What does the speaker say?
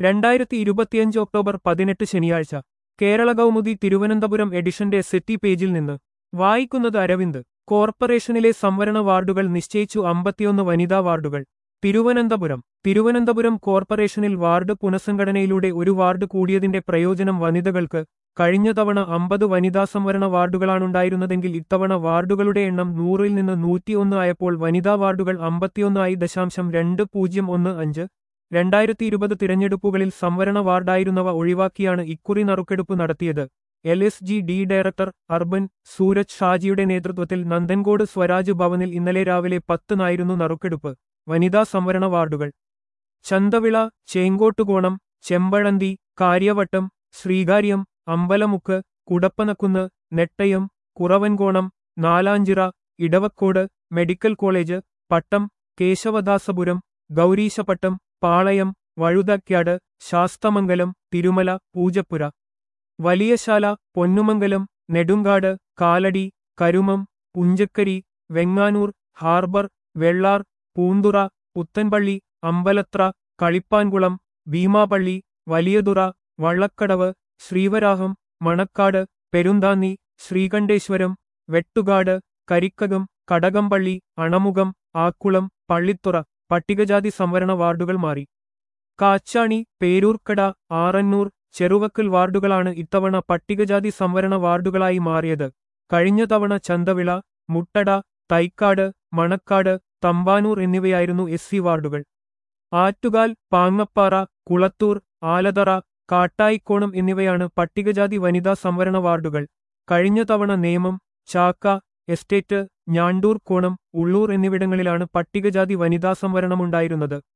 രണ്ടായിരത്തി ഇരുപത്തിയഞ്ച് ഒക്ടോബർ പതിനെട്ട് ശനിയാഴ്ച കേരള കൗമുദി തിരുവനന്തപുരം എഡിഷന്റെ സെറ്റി പേജിൽ നിന്ന് വായിക്കുന്നത് അരവിന്ദ് കോർപ്പറേഷനിലെ സംവരണ വാർഡുകൾ നിശ്ചയിച്ചു അമ്പത്തിയൊന്ന് വനിതാ വാർഡുകൾ തിരുവനന്തപുരം തിരുവനന്തപുരം കോർപ്പറേഷനിൽ വാർഡ് പുനഃസംഘടനയിലൂടെ ഒരു വാർഡ് കൂടിയതിന്റെ പ്രയോജനം വനിതകൾക്ക് കഴിഞ്ഞ തവണ അമ്പത് വനിതാ സംവരണ വാർഡുകളാണുണ്ടായിരുന്നതെങ്കിൽ ഇത്തവണ വാർഡുകളുടെ എണ്ണം നൂറിൽ നിന്ന് നൂറ്റിയൊന്ന് ആയപ്പോൾ വനിതാ വാർഡുകൾ അമ്പത്തിയൊന്നായി ദശാംശം രണ്ട് പൂജ്യം ഒന്ന് അഞ്ച് രണ്ടായിരത്തി ഇരുപത് തിരഞ്ഞെടുപ്പുകളിൽ സംവരണ വാർഡായിരുന്നവ ഒഴിവാക്കിയാണ് ഇക്കുറി നറുക്കെടുപ്പ് നടത്തിയത് L S G D director urban Sooraj ഷാജിയുടെ നേതൃത്വത്തിൽ നന്ദൻകോട് സ്വരാജ് ഭവനിൽ ഇന്നലെ രാവിലെ പത്തിനായിരുന്നു നറുക്കെടുപ്പ് വനിതാ സംവരണ വാർഡുകൾ Chanthavila Chenkottukonam Chempazhanthy Kariavattom Sreekaryam Ambalamukku Kudappanakunnu Nettayam Kuravankonam Nalanchira Edavakode medical college Pattom Kesavadasapuram Gowreesapattom Palayam Vazhuthacaud Sasthamangalam Thirumala Poojappura Valiyasala Ponnumangalam Nedumcaud Kaladi Karumom Punchakkari Venganoor harbour Vellar Poonthura Puthenpally Ambalathara Kalippankulam Beemapally Valiyathura Vallakkadavu Sreevaraham Manacaud Perunthanni Sreekanteswaram Vettucaud Karikkakom Kadakampally Anamukham Akkulam Pallithura പട്ടികജാതി സംവരണ വാർഡുകൾ മാറി കാച്ചാണി പേരൂർക്കട ആറന്നൂർ ചെറുവക്കൽ വാർഡുകളാണ് ഇത്തവണ പട്ടികജാതി സംവരണ വാർഡുകളായി മാറിയത് കഴിഞ്ഞ തവണ ചന്തവിള മുട്ടട തൈക്കാട് മണക്കാട് തമ്പാനൂർ എന്നിവയായിരുന്നു എസ് സി വാർഡുകൾ ആറ്റുകാൽ പാങ്ങപ്പാറ കുളത്തൂർ ആലതറ കാട്ടായിക്കോണം എന്നിവയാണ് പട്ടികജാതി വനിതാ സംവരണ വാർഡുകൾ കഴിഞ്ഞ തവണ നേമം ചാക്ക എസ്റ്റേറ്റ് ഞാണ്ടൂർ കോണം ഉള്ളൂർ എന്നിവിടങ്ങളിലാണ് പട്ടികജാതി വനിതാ സംവരണമുണ്ടായിരുന്നത്